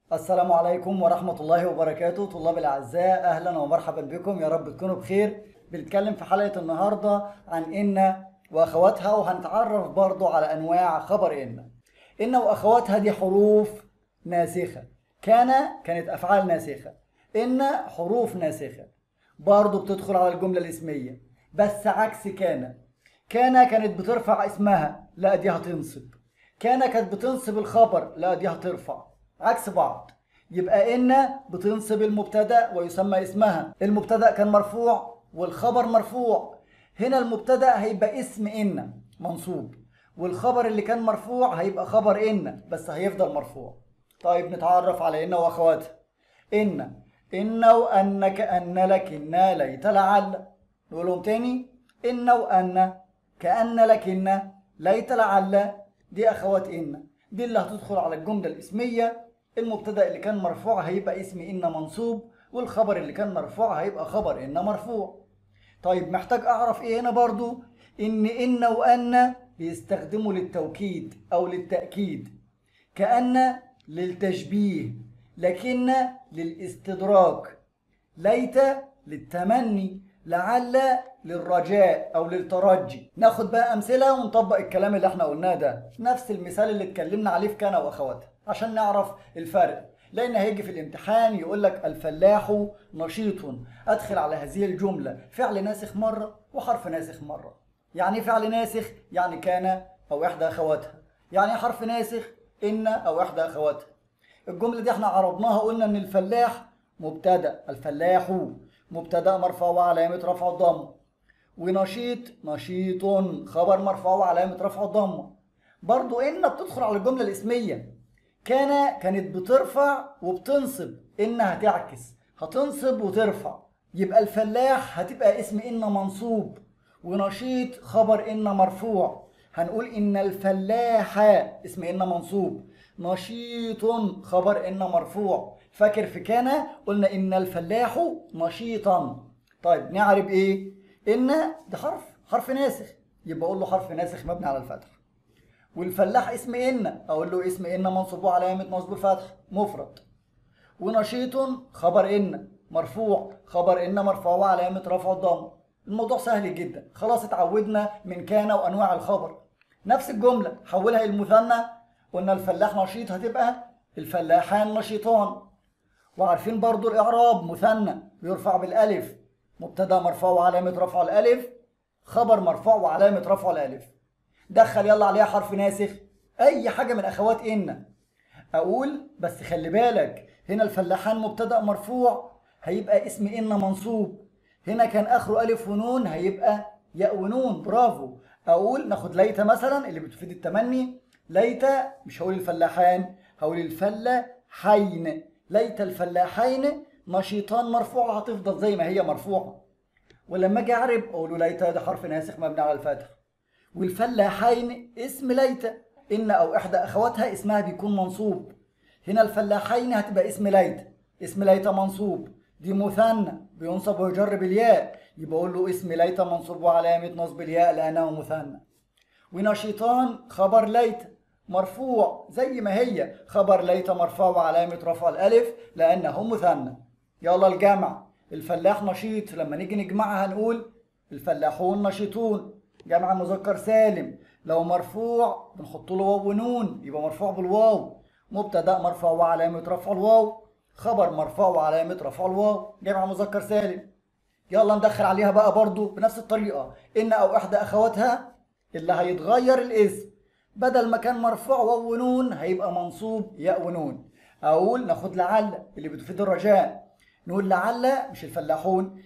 السلام عليكم ورحمة الله وبركاته طلاب الأعزاء أهلا ومرحبا بكم يا رب تكونوا بخير بنتكلم في حلقة النهاردة عن إن وأخواتها وهنتعرف برضو على أنواع خبر إن إن وأخواتها دي حروف ناسخة كان كانت أفعال ناسخة إن حروف ناسخة برضو بتدخل على الجملة الاسمية بس عكس كان كان كانت بترفع اسمها لا دي هتنصب كان كانت بتنصب الخبر لا دي هترفع عكس بعض يبقى إن بتنصب المبتدأ ويسمى اسمها المبتدأ كان مرفوع والخبر مرفوع هنا المبتدأ هيبقى اسم إن منصوب والخبر اللي كان مرفوع هيبقى خبر إن بس هيفضل مرفوع طيب نتعرف على إن وأخواتها إن إن وأن كأن لكن ليت لعل نقولهم تاني إن وأن كأن لكن ليت لعل دي أخوات إن دي اللي هتدخل على الجملة الاسمية المبتدأ اللي كان مرفوع هيبقى اسم إن منصوب والخبر اللي كان مرفوع هيبقى خبر إن مرفوع طيب محتاج أعرف إيه هنا برضو إن إن وأن بيستخدموا للتوكيد أو للتأكيد كأن للتشبيه لكن للاستدراك ليت للتمني لعل للرجاء او للترجي ناخد بقى امثله ونطبق الكلام اللي احنا قلناه ده نفس المثال اللي اتكلمنا عليه في كان واخواتها عشان نعرف الفرق لان هيجي في الامتحان يقول لك الفلاح نشيط ادخل على هذه الجمله فعل ناسخ مره وحرف ناسخ مره يعني فعل ناسخ يعني كان او احدى اخواتها يعني حرف ناسخ ان او احدى اخواتها الجمله دي احنا عرضناها قلنا ان الفلاح مبتدا الفلاح مبتدا مرفوع وعلامه رفع الضمه ونشيط نشيط خبر مرفوع وعلامه رفع الضمه برضو ان بتدخل على الجمله الاسميه كان كانت بترفع وبتنصب ان هتعكس هتنصب وترفع يبقى الفلاح هتبقى اسم ان منصوب ونشيط خبر ان مرفوع هنقول ان الفلاح اسم ان منصوب نشيط خبر ان مرفوع فاكر في كان قلنا ان الفلاح نشيطا طيب نعرف ايه ان ده حرف حرف ناسخ يبقى اقول له حرف ناسخ مبني على الفتح والفلاح اسم ان اقول له اسم ان منصوب علامه نصب الفتح مفرد ونشيط خبر ان مرفوع خبر ان مرفوع وعلامه رفع الضم الموضوع سهل جدا خلاص اتعودنا من كان وانواع الخبر نفس الجمله حولها المثنى قلنا الفلاح نشيط هتبقى الفلاحان نشيطان وعارفين برضو الاعراب مثنى بيرفع بالالف مبتدا مرفوع وعلامه رفع الالف خبر مرفوع وعلامه رفع الالف دخل يلا عليها حرف ناسخ اي حاجه من اخوات ان اقول بس خلي بالك هنا الفلاحان مبتدا مرفوع هيبقى اسم ان منصوب هنا كان اخره الف ونون هيبقى ياء ونون برافو اقول ناخد ليت مثلا اللي بتفيد التمني ليت مش هقول الفلاحان هقول الفلاحين ليت الفلاحين نشيطان مرفوعه هتفضل زي ما هي مرفوعه ولما اجي اعرب اقول له ليت ده حرف ناسخ مبني على الفتح والفلاحين اسم ليت ان او احدى اخواتها اسمها بيكون منصوب هنا الفلاحين هتبقى اسم ليت اسم ليت منصوب دي مثنى بينصب ويجر بالياء يبقى اقول له اسم ليت منصوب وعلامه نصب الياء لانه مثنى ونشيطان خبر ليت مرفوع زي ما هي خبر ليت مرفوع وعلامه رفع الالف لانه مثنى يلا الجمع الفلاح نشيط لما نيجي نجمعها هنقول الفلاحون نشيطون جمع مذكر سالم لو مرفوع بنحط له واو ونون يبقى مرفوع بالواو مبتدا مرفوع وعلامه رفع الواو خبر مرفوع وعلامه رفع الواو جمع مذكر سالم يلا ندخل عليها بقى برضو بنفس الطريقه ان او احدى اخواتها اللي هيتغير الاسم بدل ما كان مرفوع واو ونون هيبقى منصوب ياء ونون اقول ناخد لعل اللي بتفيد الرجاء نقول لعل مش الفلاحون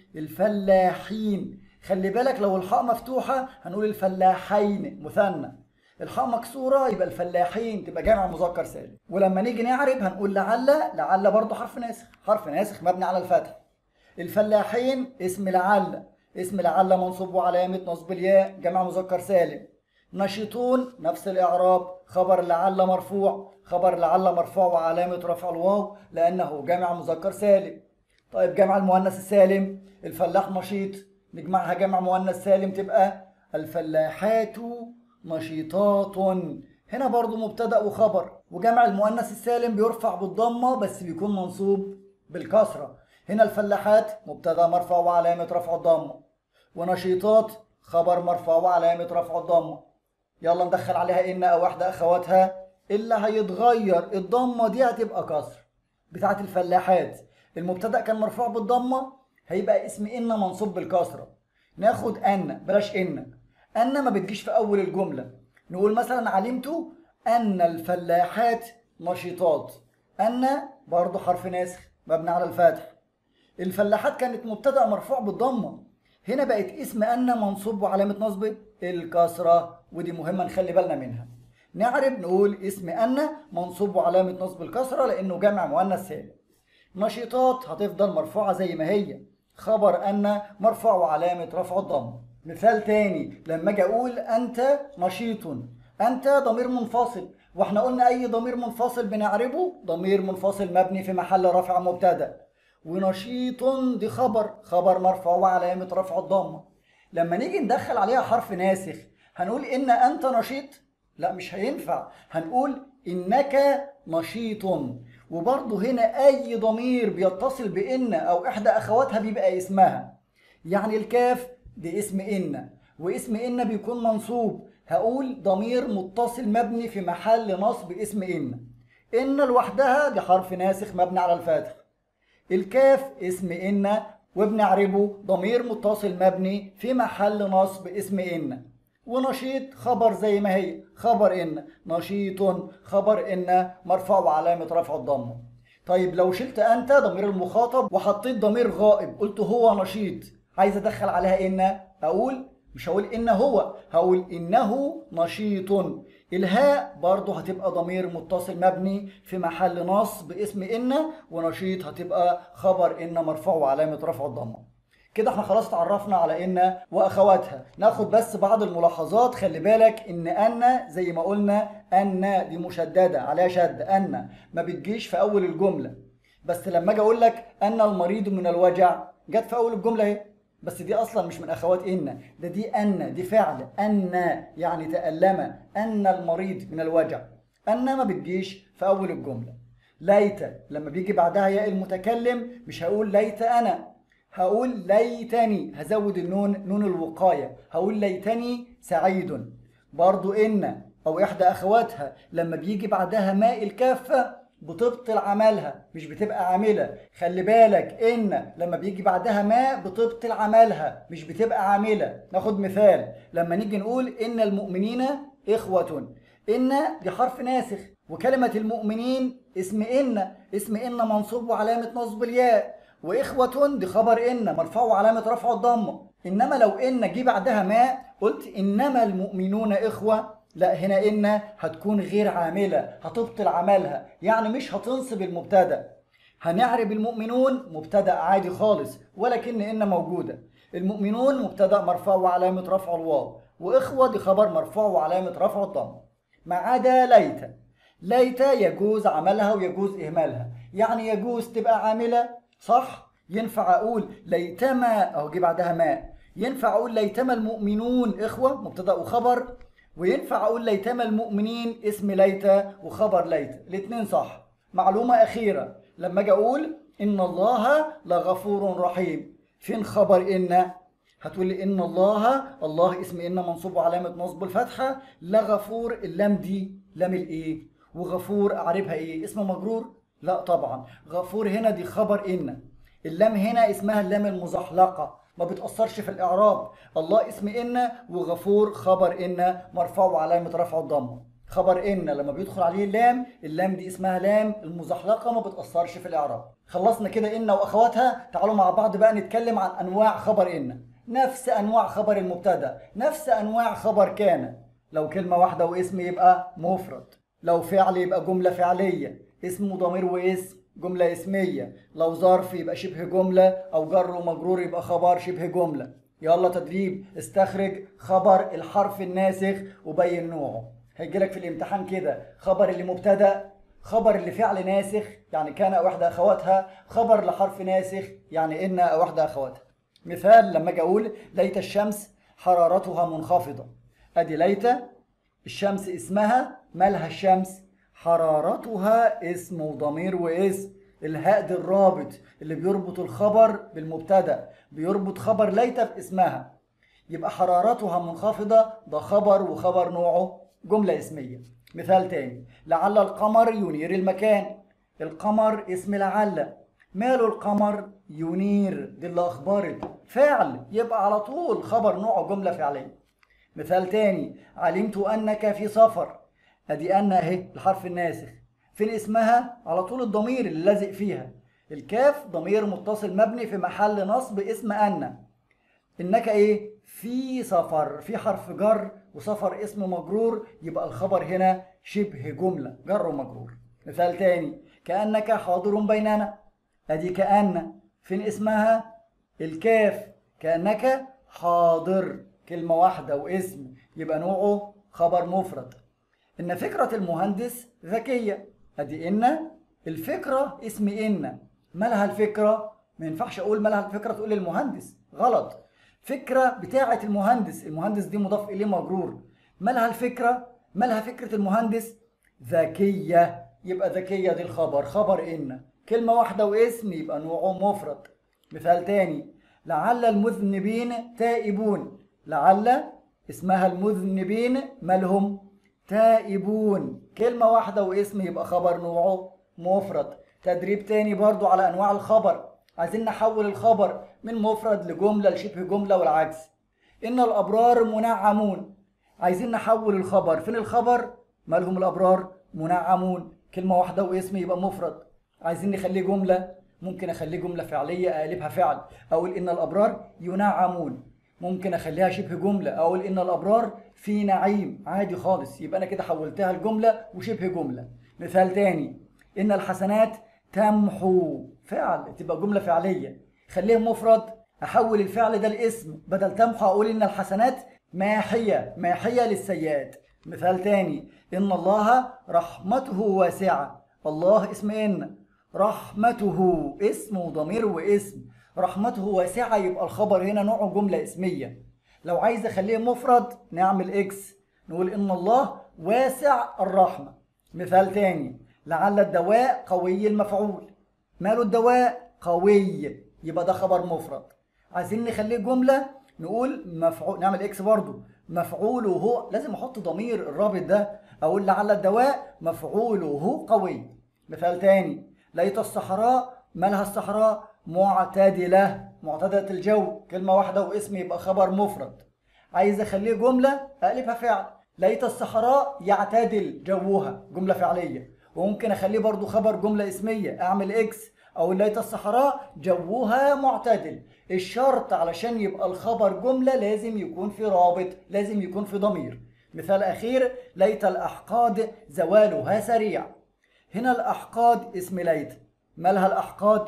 الفلاحين خلي بالك لو الحاء مفتوحة هنقول الفلاحين مثنى الحاء مكسورة يبقى الفلاحين تبقى جمع مذكر سالم ولما نيجي نعرب هنقول لعل لعل برضه حرف ناسخ حرف ناسخ مبني على الفتح الفلاحين اسم لعل اسم لعل منصوب وعلامة نصب الياء جمع مذكر سالم نشيطون نفس الإعراب خبر لعل مرفوع خبر لعل مرفوع وعلامة رفع الواو لأنه جمع مذكر سالم طيب جمع المؤنث السالم الفلاح نشيط نجمعها جمع مؤنث سالم تبقى الفلاحات نشيطات هنا برضو مبتدأ وخبر وجمع المؤنث السالم بيرفع بالضمة بس بيكون منصوب بالكسرة هنا الفلاحات مبتدأ مرفوع وعلامة رفع الضمة ونشيطات خبر مرفوع وعلامة رفع الضمة يلا ندخل عليها إن أو واحدة أخواتها اللي هيتغير الضمة دي هتبقى كسر بتاعت الفلاحات المبتدأ كان مرفوع بالضمة هيبقى اسم إن منصوب بالكسرة ناخد أن بلاش إن أن ما بتجيش في أول الجملة نقول مثلا علمت أن الفلاحات نشيطات أن برضو حرف ناسخ مبني على الفتح الفلاحات كانت مبتدأ مرفوع بالضمة هنا بقت اسم أن منصوب وعلامة نصبه الكسرة ودي مهمة نخلي بالنا منها نعرب نقول اسم أن منصوب وعلامة نصب الكسرة لأنه جمع مؤنث سالم نشيطات هتفضل مرفوعة زي ما هي خبر أن مرفوع وعلامة رفع الضم مثال تاني لما أجي أقول أنت نشيط أنت ضمير منفصل واحنا قلنا أي ضمير منفصل بنعربه ضمير منفصل مبني في محل رفع مبتدأ ونشيط دي خبر خبر مرفوع وعلامة رفع الضمة لما نيجي ندخل عليها حرف ناسخ هنقول إن أنت نشيط لا مش هينفع هنقول إنك نشيط وبرضه هنا أي ضمير بيتصل بإن أو إحدى أخواتها بيبقى اسمها يعني الكاف دي اسم إن واسم إن بيكون منصوب هقول ضمير متصل مبني في محل نصب اسم إن إن لوحدها دي حرف ناسخ مبني على الفتح الكاف اسم إن وبنعربه ضمير متصل مبني في محل نصب اسم إن ونشيط خبر زي ما هي خبر إن نشيط خبر إن مرفوع وعلامة رفع الضمة طيب لو شلت أنت ضمير المخاطب وحطيت ضمير غائب قلت هو نشيط عايز أدخل عليها إن أقول مش هقول إن هو هقول إنه نشيط الهاء برضه هتبقى ضمير متصل مبني في محل نصب اسم إن ونشيط هتبقى خبر إن مرفوع وعلامة رفع الضمة كده احنا خلاص اتعرفنا على ان واخواتها ناخد بس بعض الملاحظات خلي بالك ان ان زي ما قلنا ان دي مشدده عليها شد ان ما بتجيش في اول الجمله بس لما اجي اقول لك ان المريض من الوجع جت في اول الجمله اهي بس دي اصلا مش من اخوات ان ده دي ان دي فعل ان يعني تالم ان المريض من الوجع ان ما بتجيش في اول الجمله ليت لما بيجي بعدها ياء المتكلم مش هقول ليت انا هقول ليتني هزود النون نون الوقاية هقول ليتني سعيد برضو إن أو إحدى أخواتها لما بيجي بعدها ماء الكافة بتبطل عملها مش بتبقى عاملة خلي بالك إن لما بيجي بعدها ماء بتبطل عملها مش بتبقى عاملة ناخد مثال لما نيجي نقول إن المؤمنين إخوة إن دي حرف ناسخ وكلمة المؤمنين اسم إن اسم إن منصوب وعلامة نصب الياء وإخوة دي خبر إن مرفوع علامة رفع الضمة إنما لو إن جه بعدها ما قلت إنما المؤمنون إخوة لا هنا إن هتكون غير عاملة هتبطل عملها يعني مش هتنصب المبتدأ هنعرب المؤمنون مبتدأ عادي خالص ولكن إن موجودة المؤمنون مبتدأ مرفوع وعلامة رفع الواو وإخوة دي خبر مرفوع وعلامة رفع الضمة ما عدا ليت ليت يجوز عملها ويجوز إهمالها يعني يجوز تبقى عاملة صح ينفع اقول ليتما او جه بعدها ما ينفع اقول ليتما المؤمنون اخوه مبتدا وخبر وينفع اقول ليتما المؤمنين اسم ليت وخبر ليت الاثنين صح معلومه اخيره لما اجي اقول ان الله لغفور رحيم فين خبر ان هتقول لي ان الله الله اسم ان منصوب علامه نصب الفتحه لغفور اللام دي لام الايه وغفور اعربها ايه اسم مجرور لا طبعا غفور هنا دي خبر إن اللام هنا اسمها اللام المزحلقة ما بتأثرش في الإعراب الله اسم إن وغفور خبر إن مرفوع وعلامة رفع الضمة خبر إن لما بيدخل عليه اللام اللام دي اسمها لام المزحلقة ما بتأثرش في الإعراب خلصنا كده إن وأخواتها تعالوا مع بعض بقى نتكلم عن أنواع خبر إن نفس أنواع خبر المبتدأ نفس أنواع خبر كان لو كلمة واحدة واسم يبقى مفرد لو فعل يبقى جملة فعلية اسم ضمير واسم جملة اسمية لو ظرف يبقى شبه جملة أو جر ومجرور يبقى خبر شبه جملة يلا تدريب استخرج خبر الحرف الناسخ وبين نوعه هيجيلك في الامتحان كده خبر اللي مبتدأ خبر اللي فعل ناسخ يعني كان أو إحدى أخواتها خبر لحرف ناسخ يعني إن أو إحدى أخواتها مثال لما أجي أقول ليت الشمس حرارتها منخفضة أدي ليت الشمس اسمها مالها الشمس حرارتها اسم وضمير واسم الهاء دي الرابط اللي بيربط الخبر بالمبتدا بيربط خبر ليت باسمها يبقى حرارتها منخفضة ده خبر وخبر نوعه جملة اسمية مثال تاني لعل القمر ينير المكان القمر اسم لعل ماله القمر ينير دي اللي اخبرت فعل يبقى على طول خبر نوعه جملة فعلية مثال تاني علمت انك في سفر ادي ان اهي الحرف الناسخ فين اسمها على طول الضمير اللي لازق فيها الكاف ضمير متصل مبني في محل نصب اسم ان انك ايه في سفر في حرف جر وسفر اسم مجرور يبقى الخبر هنا شبه جملة جر ومجرور مثال تاني كأنك حاضر بيننا ادي كأن فين اسمها الكاف كأنك حاضر كلمة واحدة واسم يبقى نوعه خبر مفرد إن فكرة المهندس ذكية أدي إن الفكرة اسم إن مالها الفكرة ما ينفعش أقول مالها الفكرة تقول المهندس غلط فكرة بتاعة المهندس المهندس دي مضاف إليه مجرور مالها الفكرة مالها فكرة المهندس ذكية يبقى ذكية دي الخبر خبر إن كلمة واحدة واسم يبقى نوعه مفرد مثال تاني لعل المذنبين تائبون لعل اسمها المذنبين مالهم تائبون كلمة واحدة واسم يبقى خبر نوعه مفرد تدريب تاني برضو على أنواع الخبر عايزين نحول الخبر من مفرد لجملة لشبه جملة والعكس إن الأبرار منعمون عايزين نحول الخبر فين الخبر مالهم الأبرار منعمون كلمة واحدة واسم يبقى مفرد عايزين نخليه جملة ممكن أخليه جملة فعلية أقلبها فعل أقول إن الأبرار ينعمون ممكن أخليها شبه جملة أقول إن الأبرار في نعيم عادي خالص يبقى أنا كده حولتها لجملة وشبه جملة مثال تاني إن الحسنات تمحو فعل تبقى جملة فعلية خليه مفرد أحول الفعل ده الاسم بدل تمحو أقول إن الحسنات ماحية ماحية للسيئات مثال تاني إن الله رحمته واسعة الله اسم إن رحمته اسم وضمير واسم رحمته واسعة يبقى الخبر هنا نوعه جملة اسمية لو عايز أخليه مفرد نعمل إكس نقول إن الله واسع الرحمة مثال تاني لعل الدواء قوي المفعول ماله الدواء قوي يبقى ده خبر مفرد عايزين نخليه جملة نقول مفعول نعمل إكس برضو مفعوله لازم أحط ضمير الرابط ده أقول لعل الدواء مفعوله قوي مثال تاني ليت الصحراء مالها الصحراء معتدلة معتدلة الجو كلمة واحدة واسم يبقى خبر مفرد عايز أخليه جملة أقلبها فعل ليت الصحراء يعتدل جوها جملة فعلية وممكن أخليه برضو خبر جملة اسمية أعمل إكس أو ليت الصحراء جوها معتدل الشرط علشان يبقى الخبر جملة لازم يكون في رابط لازم يكون في ضمير مثال أخير ليت الأحقاد زوالها سريع هنا الأحقاد اسم ليت مالها الأحقاد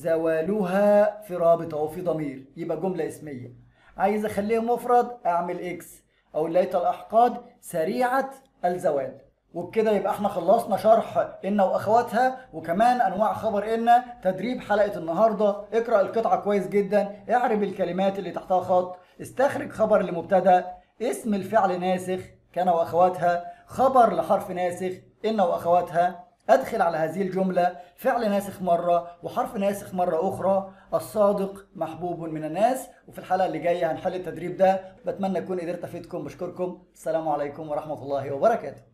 زوالها في رابط أو في ضمير يبقى جملة اسمية عايز أخليه مفرد أعمل إكس أو ليت الأحقاد سريعة الزوال وبكده يبقى احنا خلصنا شرح إن وأخواتها وكمان أنواع خبر إن تدريب حلقة النهاردة اقرأ القطعة كويس جدا اعرب الكلمات اللي تحتها خط استخرج خبر لمبتدأ اسم الفعل ناسخ كان وأخواتها خبر لحرف ناسخ إن وأخواتها أدخل على هذه الجملة فعل ناسخ مرة وحرف ناسخ مرة أخرى الصادق محبوب من الناس وفي الحلقة اللي جاية هنحل التدريب ده بتمنى أكون قدرت أفيدكم بشكركم السلام عليكم ورحمة الله وبركاته